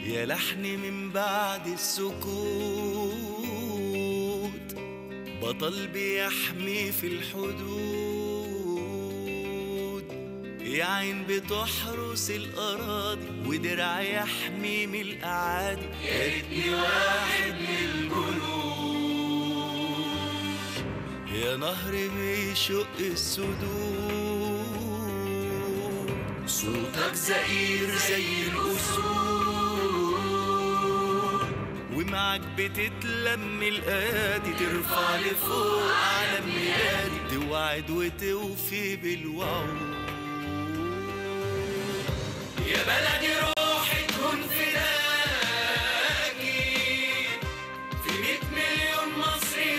يا لحن من بعد السكوت بطل بيحمي في الحدود يا عين بتحرس الأراضي ودرع يحمي من الأعادي يا ريتني واحد من الجنود يا نهر بيشق السدود صوتك زئير زي الأسود ومعك بتتلم الآدي ترفع لفوق على ميلادي توعد وتوفي بالوعود يا بلدي روحي تكون فداكي في مية مليون مصري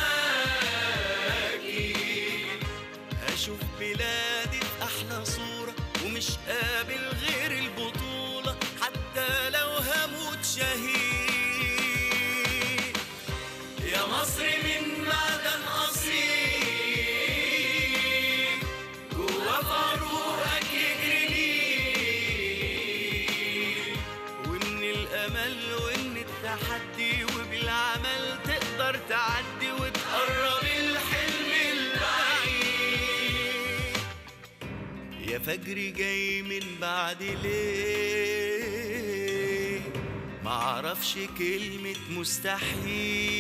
معاكي هشوف بلادي في أحلى صورة ومش قابل غير البطولة حتى لو هموت شهيد يا مصر من معدن أصيل جوا في عروقك يجري نيل ومن الأمل وإن التحدي وبالعمل تقدر تعدي وتقرب الحلم البعيد يا فجري جاي من بعد ليه معرفش كلمة مستحيل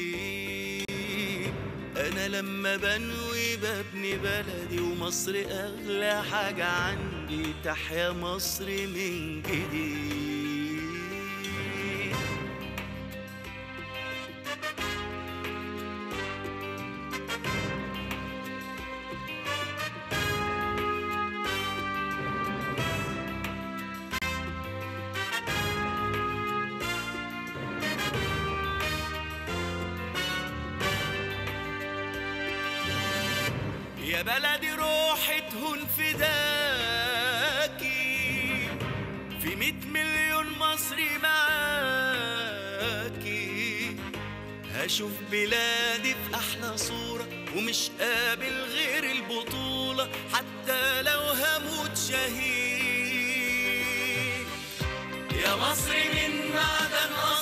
أنا لما بنوي ببني بلدي ومصر أغلى حاجة عندي تحيا مصر من جديد يا بلدي روحي تهون فداكي في مية مليون مصري معاكي هشوف بلادي في أحلى صورة ومش قابل غير البطولة حتى لو هموت شهيد يا مصر من معدن